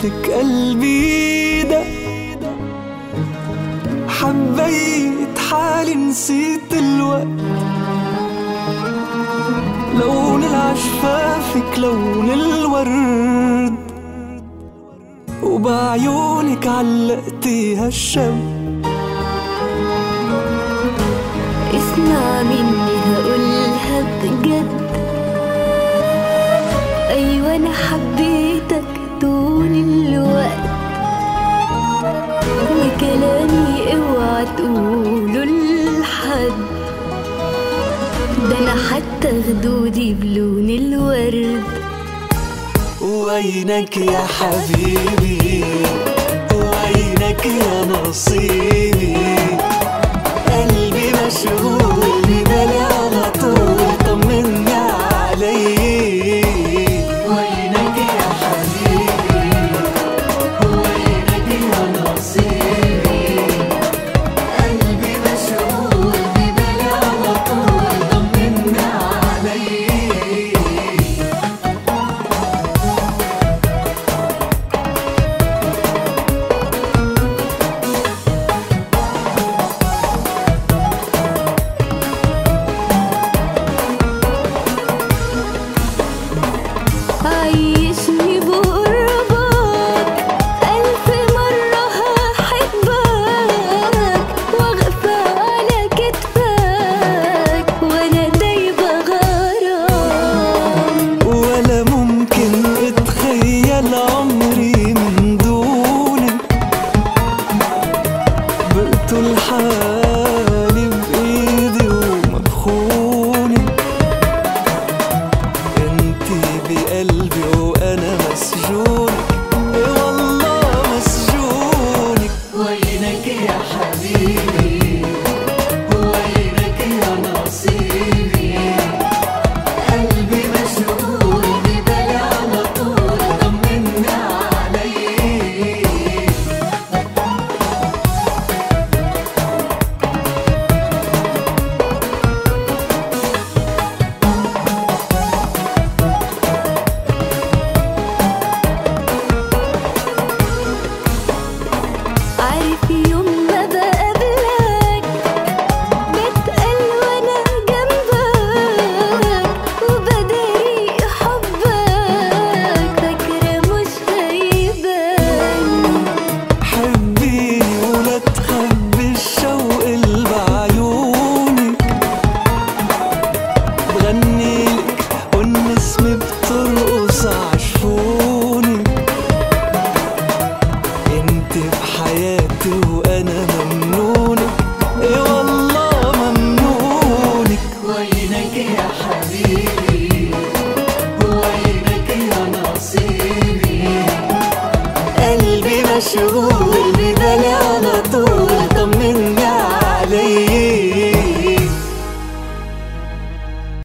لك قلبي ده حبيت حالي نسيت الوقت لون العشفافك لون الورد وبعيونك علقتي هالشم اسمع مني هقولها بجد أيوة أنا حبيتك طول الوقت وكلامي اوعى تقوله لحد ده أنا حتى خدودي بلون الورد وينك يا حبيبي وينك يا نصيبي قلبي مشغول ببالي على طول طمني علي وينك يا حبيبي وينك يا نصيبي قلبي مشغول ببالي على طول طمني علي عيشني بقربك ألف مرة هحبك واغفى على كتفك وأنا دايبة غرام ولا ممكن اتخيل عمري من دونك بقتل حالي بايدي ومبخوني انتي بقلبي وانا مسجونك اي والله مسجونك وينك يا حبيبي